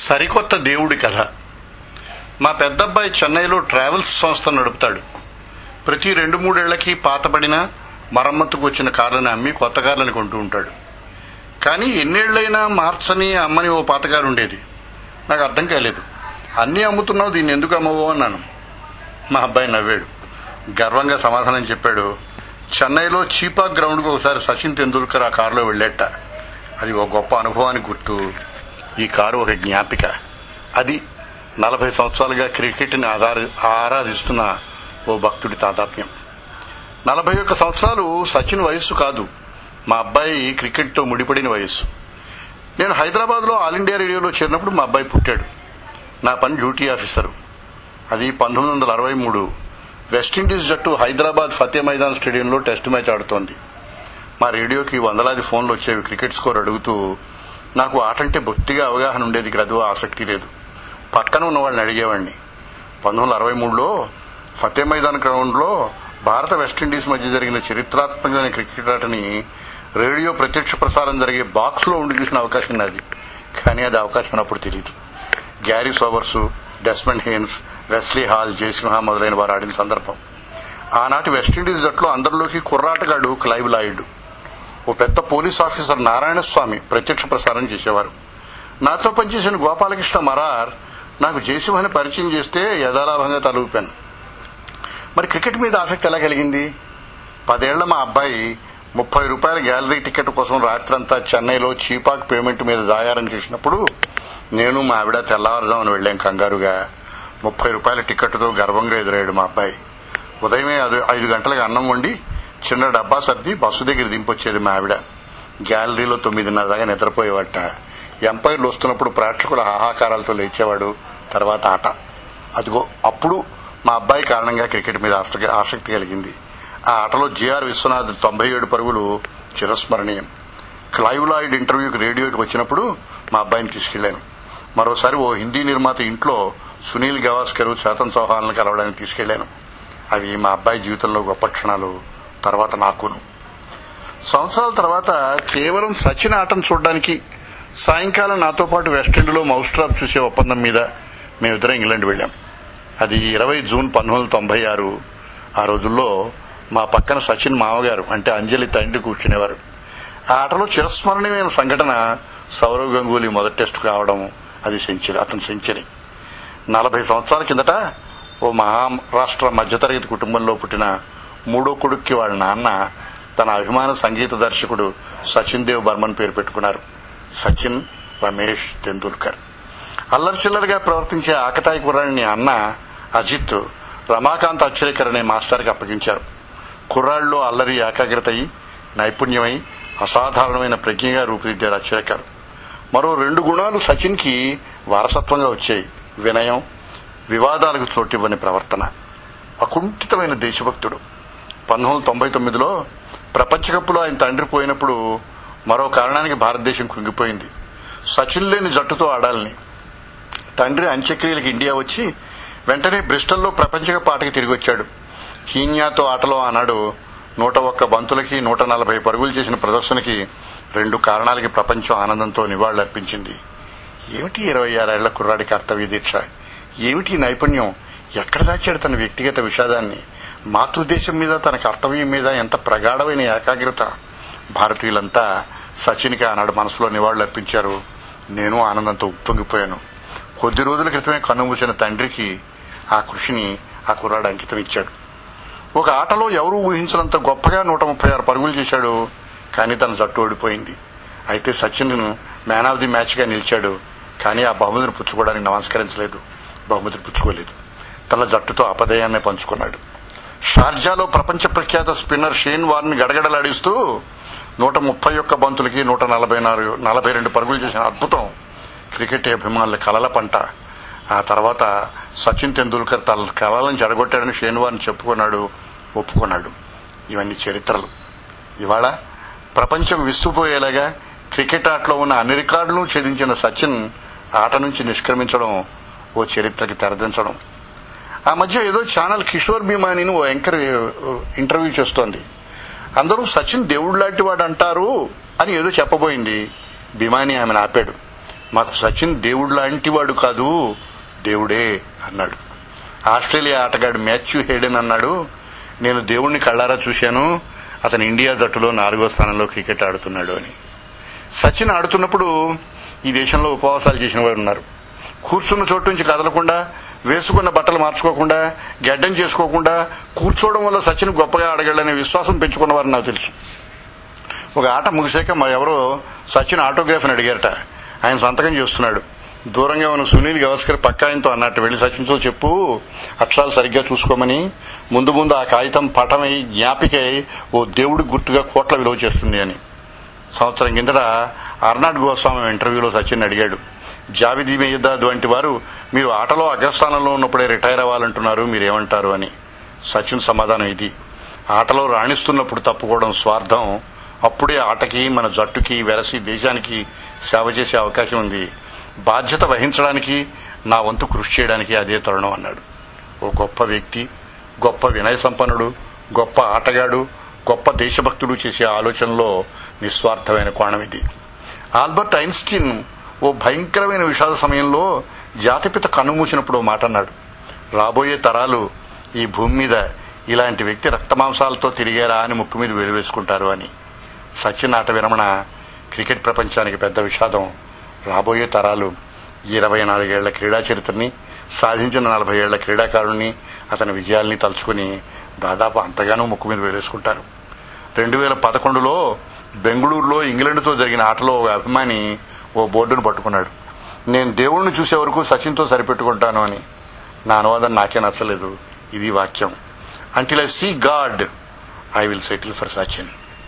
సరికొత్త దేవుడి కథ మా పెద్దబ్బాయి చెన్నైలో ట్రావెల్స్ సంస్థ నడుపుతాడు ప్రతి రెండు మూడేళ్లకి పాతబడిన మరమ్మతుకు వచ్చిన కార్లను అమ్మి కొత్త కార్లను కొంటూ ఉంటాడు కానీ ఎన్నేళ్లైనా మార్చని అమ్మని ఓ పాత కారు ఉండేది నాకు అర్థం కాలేదు అన్నీ అమ్ముతున్నావు దీన్ని ఎందుకు అమ్మవు అన్నాను మా అబ్బాయి నవ్వాడు గర్వంగా సమాధానం చెప్పాడు చెన్నైలో చీపా గ్రౌండ్కు ఒకసారి సచిన్ తెందూల్కర్ ఆ కారులో వెళ్ళేట అది ఒక గొప్ప అనుభవానికి గుర్తు ఈ కారు ఒక జ్ఞాపిక అది నలభై సంవత్సరాలుగా క్రికెట్ని ఆధారి ఆరాధిస్తున్న ఓ భక్తుడి తాదాత్మ్యం నలభై ఒక్క సంవత్సరాలు సచిన్ వయస్సు కాదు మా అబ్బాయి క్రికెట్తో ముడిపడిన వయస్సు నేను హైదరాబాద్లో ఆల్ ఇండియా రేడియోలో చేరినప్పుడు మా అబ్బాయి పుట్టాడు నా పని డ్యూటీ ఆఫీసరు అది పంతొమ్మిది వందల అరవై మూడు వెస్టిండీస్ జట్టు హైదరాబాద్ ఫతే మైదాన్ స్టేడియంలో టెస్ట్ మ్యాచ్ ఆడుతోంది మా రేడియోకి వందలాది ఫోన్లు వచ్చేవి క్రికెట్ స్కోర్ అడుగుతూ నాకు ఆటంటే బొత్తిగా అవగాహన ఉండేది కాదు ఆసక్తి లేదు పక్కన ఉన్న వాళ్ళని అడిగేవాడిని పంతొమ్మిది వందల అరవై మూడులో ఫతే మైదాన్ గ్రౌండ్లో భారత వెస్టిండీస్ మధ్య జరిగిన చరిత్రాత్మకమైన క్రికెట్ ఆటని రేడియో ప్రత్యక్ష ప్రసారం జరిగే బాక్స్ లో ఉండి చూసిన అవకాశం నాది కానీ అది అవకాశం అప్పుడు తెలియదు Garry Sobers Desmond Haynes Wesley Hall Jaisimha మొదలైన వారు ఆడిన సందర్భం ఆనాటి వెస్టిండీస్ జట్లో అందరిలోకి కుర్రాటగాడు క్లైవ్ లాయిడ్ ఓ పెద్ద పోలీస్ ఆఫీసర్ నారాయణ స్వామి ప్రత్యక్ష ప్రసారం చేసేవారు నాతో పనిచేసిన గోపాలకృష్ణ మరార్ నాకు జయసింహని పరిచయం చేస్తే యథాలాభంగా తలూపాను మరి క్రికెట్ మీద ఆసక్తి ఎలా కలిగింది పదేళ్ల మా అబ్బాయి ముప్పై రూపాయల గ్యాలరీ టికెట్ కోసం రాత్రంతా చెన్నైలో చీపాక్ పేమెంట్ మీద దాయారం చేసినప్పుడు నేను మా ఆవిడ తెల్లవారుదామని వెళ్లాం కంగారుగా ముప్పై రూపాయల టికెట్తో గర్వంగా ఎదురయ్యాడు మా అబ్బాయి ఉదయమే ఐదు గంటలకు అన్నం వండి చిన్న డబ్బా సర్ది బస్సు దగ్గర దింపొచ్చేది మా ఆవిడ గ్యాలరీలో తొమ్మిదిన్నర దాకా నిద్రపోయేవాట ఎంపైర్లు వస్తున్నప్పుడు ప్రేక్షకుల హాహాకారాలతో లేచేవాడు తర్వాత ఆట అదిగో అప్పుడు మా అబ్బాయి కారణంగా క్రికెట్ మీద ఆసక్తి కలిగింది ఆ ఆటలో జిఆర్ విశ్వనాథ్ తొంభై ఏడు పరుగులు చిరస్మరణీయం క్లైవ్ లాయిడ్ ఇంటర్వ్యూకి రేడియోకి వచ్చినప్పుడు మా అబ్బాయిని తీసుకెళ్లాను మరోసారి ఓ హిందీ నిర్మాత ఇంట్లో సునీల్ గవాస్కర్ చేతన్ చౌహాన్లను కలవడానికి తీసుకెళ్లాను అవి మా అబ్బాయి జీవితంలో గొప్ప క్షణాలు తర్వాత నాకును సంవత్సరాల తర్వాత కేవలం సచిన్ ఆటను చూడడానికి సాయంకాలం నాతో పాటు వెస్టిండ్లో మౌస్ డ్రాప్ చూసే ఒప్పందం మీద మేమిద్దరం ఇంగ్లాండ్ వెళ్ళాం అది ఇరవై జూన్ పంతొమ్మిది వందల తొంభై ఆరు ఆ రోజుల్లో మా పక్కన సచిన్ మామగారు అంటే అంజలి తండ్రి కూర్చునేవారు ఆ ఆటలో చిరస్మరణీయమైన సంఘటన సౌరవ్ గంగూలీ మొదటి టెస్ట్ కావడం అది సెంచరీ అతని సెంచరీ నలభై సంవత్సరాల కిందట ఓ మహారాష్ట్ర మధ్యతరగతి కుటుంబంలో పుట్టిన మూడో కొడుక్కి వాళ్ళ నాన్న తన అభిమాన సంగీత దర్శకుడు సచిన్ దేవ్ బర్మన్ పేరు పెట్టుకున్నారు సచిన్ రమేష్ తెందూల్కర్ అల్లరి చిల్లరిగా ప్రవర్తించే ఆకతాయి కుర్రాడిని అన్న అజిత్ రమాకాంత్ అచ్చరేకర్ అనే మాస్టర్కి అప్పగించారు కుర్రాళ్ళలో అల్లరి ఏకాగ్రత అయి నైపుణ్యమై అసాధారణమైన ప్రజ్ఞగా రూపుదిద్దారు అచ్చరేకర్ మరో రెండు గుణాలు సచిన్ కి వారసత్వంగా వచ్చాయి వినయం వివాదాలకు చోటివ్వని ప్రవర్తన అకుంఠితమైన దేశభక్తుడు పంతొమ్మిది వందల తొంభై తొమ్మిదిలో ప్రపంచ కప్పులో ఆయన తండ్రి పోయినప్పుడు మరో కారణానికి భారతదేశం కుంగిపోయింది సచిన్ లేని జట్టుతో ఆడాలని తండ్రి అంత్యక్రియలకు ఇండియా వచ్చి వెంటనే బ్రిస్టల్లో ప్రపంచ కప్ ఆటకి తిరిగి వచ్చాడు కీన్యాతో ఆటలో ఆనాడు నూట ఒక్క బంతులకి నూట నలభై పరుగులు చేసిన ప్రదర్శనకి రెండు కారణాలకి ప్రపంచం ఆనందంతో నివాళులర్పించింది ఏమిటి ఇరవై ఆరేళ్ల కుర్రాడి కర్తవ్య దీక్ష ఏమిటి నైపుణ్యం ఎక్కడ దాచాడు తన వ్యక్తిగత విషాదాన్ని మాతృదేశం మీద తన కర్తవ్యం మీద ఎంత ప్రగాఢమైన ఏకాగ్రత భారతీయులంతా సచిన్కి ఆనాడు మనసులో నివాళులర్పించారు నేను ఆనందంతో ఉప్పొంగిపోయాను కొద్ది రోజుల క్రితమే కన్నుమూసిన తండ్రికి ఆ కృషిని ఆ కుర్రాడు అంకితం ఇచ్చాడు ఒక ఆటలో ఎవరూ ఊహించినంత గొప్పగా నూట ముప్పై ఆరు పరుగులు చేశాడు కానీ తన జట్టు ఓడిపోయింది అయితే Sachin man of the match గా నిలిచాడు కానీ ఆ బహుమతిని పుచ్చుకోవడానికి నమస్కరించలేదు బహుమతిని పుచ్చుకోలేదు తన జట్టుతో అపదయాన్నే పంచుకున్నాడు షార్జాలో ప్రపంచ ప్రఖ్యాత స్పిన్నర్ షేన్ వార్ని గడగడలాడిస్తూ నూట ముప్పై ఒక్క బంతులకి నూట నలభై నాలుగు నలభై రెండు పరుగులు చేసిన అద్భుతం క్రికెట్ అభిమానుల కలల పంట ఆ తర్వాత సచిన్ తెందూల్కర్ తన కలలను చెడగొట్టాడని షేన్ వార్ని చెప్పుకున్నాడు ఒప్పుకున్నాడు ఇవన్నీ చరిత్రలు ఇవాళ ప్రపంచం విస్తుపోయేలాగా క్రికెట్ ఆటలో ఉన్న అన్ని రికార్డులను ఛేదించిన సచిన్ ఆట నుంచి నిష్క్రమించడం ఓ చరిత్రకి తెరదించడం ఆ మధ్య ఏదో ఛానల్ కిషోర్ భీమానిని ఓ యాంకర్ ఇంటర్వ్యూ చేస్తోంది అందరూ సచిన్ దేవుడు లాంటి వాడు అంటారు అని ఏదో చెప్పబోయింది భీమాని ఆమెను ఆపాడు మాకు సచిన్ దేవుడు లాంటి వాడు కాదు దేవుడే అన్నాడు ఆస్ట్రేలియా ఆటగాడు మాథ్యూ హేడెన్ అన్నాడు నేను దేవుణ్ణి కళ్ళారా చూశాను అతను ఇండియా జట్టులో నాలుగో స్థానంలో క్రికెట్ ఆడుతున్నాడు అని సచిన్ ఆడుతున్నప్పుడు ఈ దేశంలో ఉపవాసాలు చేసిన వారు ఉన్నారు కూర్చున్న చోటు నుంచి కదలకుండా వేసుకున్న బట్టలు మార్చుకోకుండా గడ్డం చేసుకోకుండా కూర్చోవడం వల్ల సచిన్ గొప్పగా ఆడగలడనే విశ్వాసం పెంచుకున్నవారు నాకు తెలుసు ఒక ఆట ముగిసాక మా ఎవరో సచిన్ ఆటోగ్రాఫ్ అని అడిగారట ఆయన సంతకం చేస్తున్నాడు దూరంగా ఉన్న సునీల్ గవస్కర్ పక్క ఆయనతో అన్నట్టు వెళ్లి సచిన్తో చెప్పు అక్షరాలు సరిగ్గా చూసుకోమని ముందు ముందు ఆ కాగితం పటమై జ్ఞాపికై ఓ దేవుడి గుర్తుగా కోట్ల విలువ చేస్తుంది అని సంవత్సరం కిందట అర్నాడ్ గోస్వామి ఇంటర్వ్యూలో సచిన్ అడిగాడు జావిదీ మేయదాద్ వంటి వారు మీరు ఆటలో అగ్రస్థానంలో ఉన్నప్పుడే రిటైర్ అవ్వాలంటున్నారు మీరేమంటారు అని సచిన్ సమాధానం ఇది ఆటలో రాణిస్తున్నప్పుడు తప్పుకోవడం స్వార్థం అప్పుడే ఆటకి మన జట్టుకి వెరసి దేశానికి సేవ చేసే అవకాశం ఉంది బాధ్యత వహించడానికి నా వంతు కృషి చేయడానికి అదే తరుణం అన్నాడు ఓ గొప్ప వ్యక్తి గొప్ప వినయ సంపన్నుడు గొప్ప ఆటగాడు గొప్ప దేశభక్తుడు చేసే ఆలోచనలో నిస్వార్థమైన కోణం ఇది ఆల్బర్ట్ ఐన్స్టీన్ ఓ భయంకరమైన విషాద సమయంలో జాతిపిత కన్నుమూసినప్పుడు ఓ మాట అన్నాడు రాబోయే తరాలు ఈ భూమి మీద ఇలాంటి వ్యక్తి రక్తమాంసాలతో తిరిగారా అని ముక్కు మీద వెలువేసుకుంటారు అని సచిన్ ఆట విరమణ క్రికెట్ ప్రపంచానికి పెద్ద విషాదం రాబోయే తరాలు ఇరవై నాలుగేళ్ల క్రీడా చరిత్రని సాధించిన నలభై ఏళ్ల క్రీడాకారుణ్ణి అతని విజయాల్ని తలుచుకుని దాదాపు అంతగానూ ముక్కు మీద వేలేసుకుంటారు రెండు వేల పదకొండులో బెంగళూరులో ఇంగ్లాండ్తో జరిగిన ఆటలో ఒక అభిమాని ఓ బోర్డును పట్టుకున్నాడు నేను దేవుణ్ణి చూసే వరకు సచిన్తో సరిపెట్టుకుంటాను అని నా అనువాదం నాకే నచ్చలేదు ఇది వాక్యం until I see God I will settle for Sachin